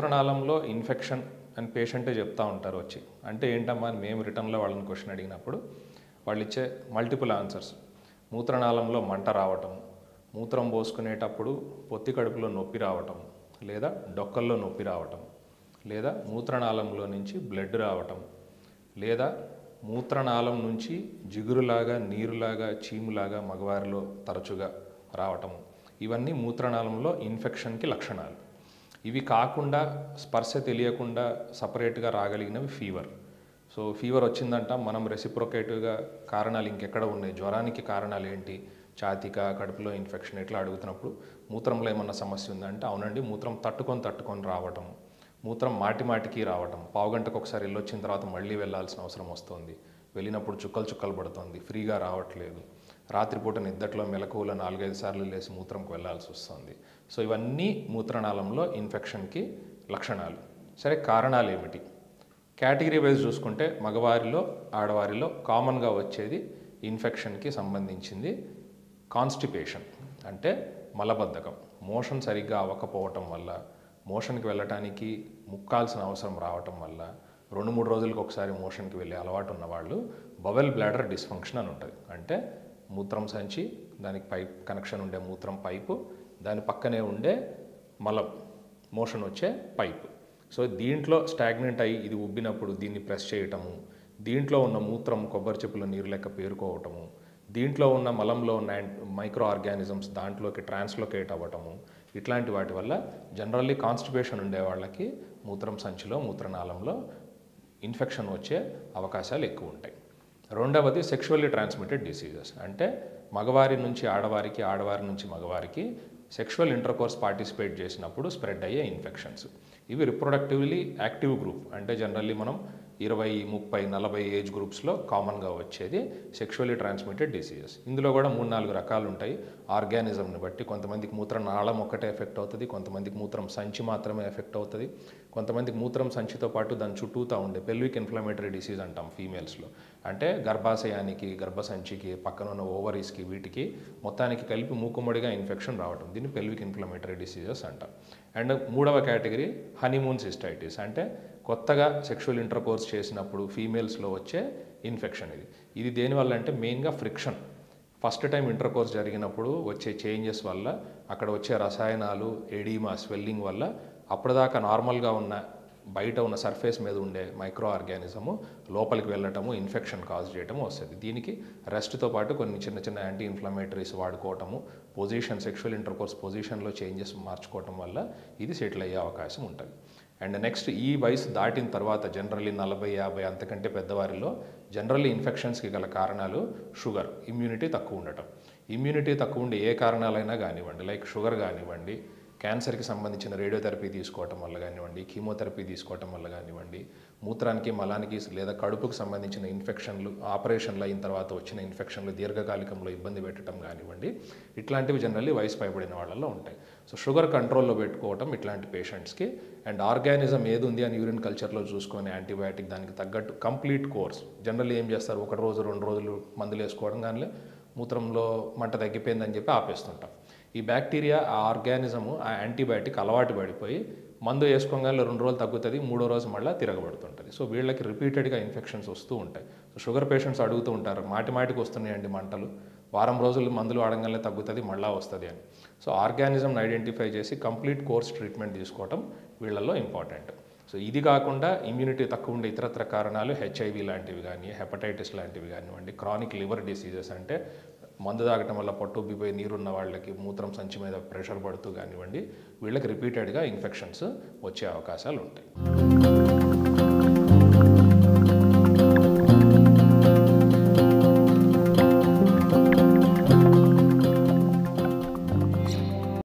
మూత్రనాళంలో infection అని పేషెంటే చెప్తా ఉంటారు వచ్చి అంటే ఏంటమ్మా అని మేము రిటర్న్లో వాళ్ళని క్వశ్చన్ అడిగినప్పుడు వాళ్ళు ఇచ్చే మల్టిపుల్ ఆన్సర్స్ మూత్రనాళంలో మంట రావటం మూత్రం పోసుకునేటప్పుడు పొత్తి కడుపులో నొప్పి రావటం లేదా డొక్కల్లో నొప్పి రావటం లేదా మూత్రనాళంలో నుంచి బ్లడ్ రావటం లేదా మూత్రనాళం నుంచి జిగురులాగా నీరులాగా చీములాగా మగవారిలో తరచుగా రావటం ఇవన్నీ మూత్రనాళంలో ఇన్ఫెక్షన్కి లక్షణాలు ఇవి కాకుండా స్పర్శ తెలియకుండా సపరేట్గా రాగలిగినవి ఫీవర్ సో ఫీవర్ వచ్చిందంట మనం రెసిప్రొకేటివ్గా కారణాలు ఇంకెక్కడ ఉన్నాయి జ్వరానికి కారణాలు ఏంటి ఛాతిక కడుపులో ఇన్ఫెక్షన్ ఇట్లా అడుగుతున్నప్పుడు మూత్రంలో ఏమన్నా సమస్య ఉందంటే అవునండి మూత్రం తట్టుకొని తట్టుకొని రావటం మూత్రం మాటి మాటికి రావటం పావుగంటకు ఒకసారి వెళ్ళొచ్చిన తర్వాత మళ్ళీ వెళ్ళాల్సిన అవసరం వస్తుంది వెళ్ళినప్పుడు చుక్కలు చుక్కలు పడుతుంది ఫ్రీగా రావట్లేదు రాత్రిపూట నిద్దట్లో మెలకువలో నాలుగైదు సార్లు లేచి మూత్రంకు వెళ్ళాల్సి వస్తుంది సో ఇవన్నీ మూత్రనాళంలో ఇన్ఫెక్షన్కి లక్షణాలు సరే కారణాలు ఏమిటి కేటగిరీ వైజ్ చూసుకుంటే మగవారిలో ఆడవారిలో కామన్గా వచ్చేది ఇన్ఫెక్షన్కి సంబంధించింది కాన్స్టిపేషన్ అంటే మలబద్ధకం మోషన్ సరిగ్గా అవ్వకపోవటం వల్ల మోషన్కి వెళ్ళటానికి ముక్కాల్సిన అవసరం రావటం వల్ల రెండు మూడు రోజులకు ఒకసారి మోషన్కి వెళ్ళే అలవాటు ఉన్నవాళ్ళు బవెల్ బ్లాడర్ డిస్ఫంక్షన్ అని ఉంటుంది అంటే మూత్రం సంచి దానికి పైప్ కనెక్షన్ ఉండే మూత్రం పైపు దాని పక్కనే ఉండే మలం మోషన్ వచ్చే పైపు సో దీంట్లో స్టాగ్నెంట్ అయ్యి ఇది ఉబ్బినప్పుడు దీన్ని ప్రెస్ చేయటము దీంట్లో ఉన్న మూత్రం కొబ్బరి చెప్పుల నీరు లెక్క పేరుకోవటము దీంట్లో ఉన్న మలంలో ఉన్న మైక్రో ఆర్గానిజమ్స్ దాంట్లోకి ట్రాన్స్లోకేట్ అవ్వటము ఇట్లాంటి వాటి వల్ల జనరల్లీ కాన్స్టిపేషన్ ఉండే వాళ్ళకి మూత్రం సంచిలో మూత్రనాళంలో ఇన్ఫెక్షన్ వచ్చే అవకాశాలు ఎక్కువ ఉంటాయి రెండవది సెక్షువల్లీ ట్రాన్స్మిటెడ్ డిసీజెస్ అంటే మగవారి నుంచి ఆడవారికి ఆడవారి నుంచి మగవారికి సెక్షువల్ ఇంటర్కోర్స్ పార్టిసిపేట్ చేసినప్పుడు స్ప్రెడ్ అయ్యే ఇన్ఫెక్షన్స్ ఇవి రిప్రొడక్టివ్లీ యాక్టివ్ గ్రూప్ అంటే జనరల్లీ మనం ఇరవై ముప్పై నలభై ఏజ్ గ్రూప్స్లో కామన్గా వచ్చేది సెక్షువల్లీ ట్రాన్స్మిటెడ్ డిసీజెస్ ఇందులో కూడా మూడు నాలుగు రకాలు ఉంటాయి ఆర్గానిజంని బట్టి కొంతమందికి మూత్రం నాళం ఒక్కటే ఎఫెక్ట్ అవుతుంది కొంతమందికి మూత్రం సంచి మాత్రమే ఎఫెక్ట్ అవుతుంది కొంతమందికి మూత్రం సంచితో పాటు దాని చుట్టూతా ఉండే పెల్విక్ ఇన్ఫ్లమేటరీ డిసీజ్ అంటాం ఫీమేల్స్లో అంటే గర్భాశయానికి గర్భసంచికి పక్కన ఉన్న ఓవరీస్కి వీటికి మొత్తానికి కలిపి మూకుమ్మడిగా ఇన్ఫెక్షన్ రావడం దీన్ని పెల్విక్ ఇన్ఫ్లమేటరీ డిసీజెస్ అంటాం అండ్ మూడవ కేటగిరీ హనీమూన్ సిస్టైటిస్ అంటే కొత్తగా సెక్షువల్ ఇంటర్కోర్స్ చేసినప్పుడు ఫీమేల్స్లో వచ్చే ఇన్ఫెక్షన్ ఇది ఇది దేనివల్ల అంటే మెయిన్గా ఫ్రిక్షన్ ఫస్ట్ టైం ఇంటర్కోర్స్ జరిగినప్పుడు వచ్చే చేంజెస్ వల్ల అక్కడ వచ్చే రసాయనాలు ఎడీమా స్వెల్లింగ్ వల్ల అప్పటిదాకా నార్మల్గా ఉన్న బయట ఉన్న సర్ఫేస్ మీద ఉండే మైక్రో ఆర్గానిజము లోపలికి వెళ్ళటము ఇన్ఫెక్షన్ కాజ్ చేయటము వస్తుంది దీనికి రెస్ట్తో పాటు కొన్ని చిన్న చిన్న యాంటీ ఇన్ఫ్లమేటరీస్ వాడుకోవటము పొజిషన్ సెక్షువల్ ఇంటర్కోర్స్ పొజిషన్లో చేంజెస్ మార్చుకోవటం వల్ల ఇది సెటిల్ అయ్యే అవకాశం ఉంటుంది అండ్ నెక్స్ట్ ఈ వయసు దాటిన తర్వాత జనరల్లీ నలభై యాభై అంతకంటే పెద్దవారిలో జనరల్లీ ఇన్ఫెక్షన్స్కి గల కారణాలు షుగర్ ఇమ్యూనిటీ తక్కువ ఉండటం ఇమ్యూనిటీ తక్కువ ఉండే ఏ కారణాలైనా కానివ్వండి లైక్ షుగర్ కానివ్వండి క్యాన్సర్కి సంబంధించిన రేడియోథెరపీ తీసుకోవటం వల్ల కానివ్వండి కీమోథెరపీ తీసుకోవటం వల్ల కానివ్వండి మూత్రానికి మలానికి లేదా కడుపుకు సంబంధించిన ఇన్ఫెక్షన్లు ఆపరేషన్లు అయిన తర్వాత వచ్చిన ఇన్ఫెక్షన్లు దీర్ఘకాలికంలో ఇబ్బంది పెట్టడం కానివ్వండి ఇట్లాంటివి జనరల్లీ వయసు పైబడిన వాళ్ళలో ఉంటాయి సో షుగర్ కంట్రోల్లో పెట్టుకోవటం ఇట్లాంటి పేషెంట్స్కి అండ్ ఆర్గానిజం ఏది ఉంది అని యూరిన్ కల్చర్లో చూసుకొని యాంటీబయాటిక్ దానికి తగ్గట్టు కంప్లీట్ కోర్స్ జనరల్లీ ఏం చేస్తారు ఒక రోజు రెండు రోజులు మందులు వేసుకోవడం కానీ మూత్రంలో మంట తగ్గిపోయిందని చెప్పి ఆపేస్తుంటాం ఈ బ్యాక్టీరియా ఆ ఆర్గానిజము ఆ యాంటీబయాటిక్ అలవాటు పడిపోయి మందు వేసుకోగానే రెండు రోజులు తగ్గుతుంది మూడో రోజు మళ్ళీ తిరగబడుతుంటుంది సో వీళ్ళకి రిపీటెడ్గా ఇన్ఫెక్షన్స్ వస్తూ ఉంటాయి సో షుగర్ పేషెంట్స్ అడుగుతూ ఉంటారు మాటి మాటికి వస్తున్నాయండి మంటలు వారం రోజులు మందులు వాడగానే తగ్గుతుంది మళ్ళీ వస్తుంది అని సో ఆర్గానిజంని ఐడెంటిఫై చేసి కంప్లీట్ కోర్స్ ట్రీట్మెంట్ తీసుకోవటం వీళ్ళల్లో ఇంపార్టెంట్ సో ఇది కాకుండా ఇమ్యూనిటీ తక్కువ ఉండే ఇతరత్ర కారణాలు హెచ్ఐవి లాంటివి కానీ హెపటైటిస్ లాంటివి కానివ్వండి క్రానిక్ లివర్ డిసీజెస్ అంటే మందు తాగటం వల్ల పట్టు ఉబ్బిపోయి నీరున్న వాళ్ళకి మూత్రం సంచి మీద ప్రెషర్ పడుతూ కానివ్వండి వీళ్ళకి రిపీటెడ్గా ఇన్ఫెక్షన్స్ వచ్చే అవకాశాలు ఉంటాయి